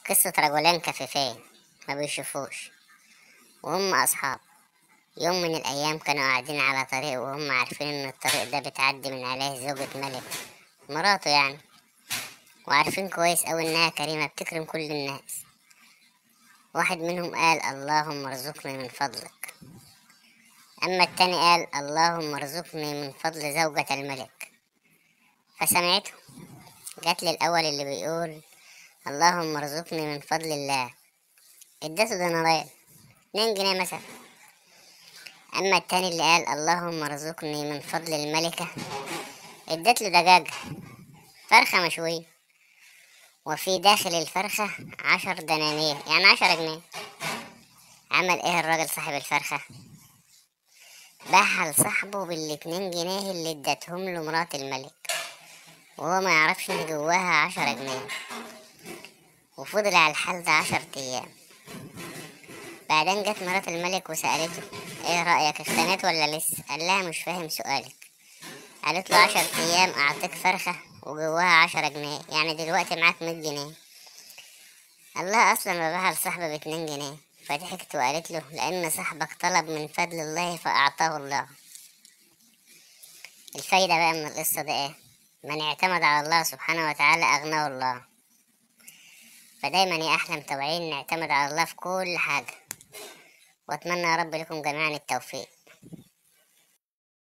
قصة رجلين كفيفين ما بيشوفوش وهم أصحاب يوم من الأيام كانوا قاعدين على طريق وهم عارفين إن الطريق ده بتعدي من عليه زوجة ملك مراته يعني وعارفين كويس أوي إنها كريمة بتكرم كل الناس واحد منهم قال اللهم ارزقني من فضلك أما التاني قال اللهم ارزقني من فضل زوجة الملك فسمعته جات لي الأول اللي بيقول اللهم ارزقني من فضل الله اديته دينارين اتنين جنيه مثلا أما التاني اللي قال اللهم ارزقني من فضل الملكة اديت له دجاجة فرخة مشوية وفي داخل الفرخة عشر دنانير يعني عشرة جنيه عمل ايه الراجل صاحب الفرخة باعها لصاحبه بالاتنين جنيه اللي ادتهم له مرات الملك وهو ما يعرفش ان جواها عشرة جنيه وفضل على الحال ده عشر ايام بعدين جت مرات الملك وسألته ايه رأيك اختنيت ولا لسه قال لها مش فاهم سؤالك قالت له عشر ايام اعطيك فرخة وجواها عشرة جنيه يعني دلوقتي معاك مية جنيه قال لها اصلا ببيعها لصاحبي باتنين جنيه فضحكت وقالت له لان صاحبك طلب من فضل الله فاعطاه الله الفايدة بقى من القصة دي ايه من اعتمد على الله سبحانه وتعالى اغناه الله فدايما يا احلى متابعين نعتمد على الله في كل حاجة واتمنى يا رب لكم جميعا التوفيق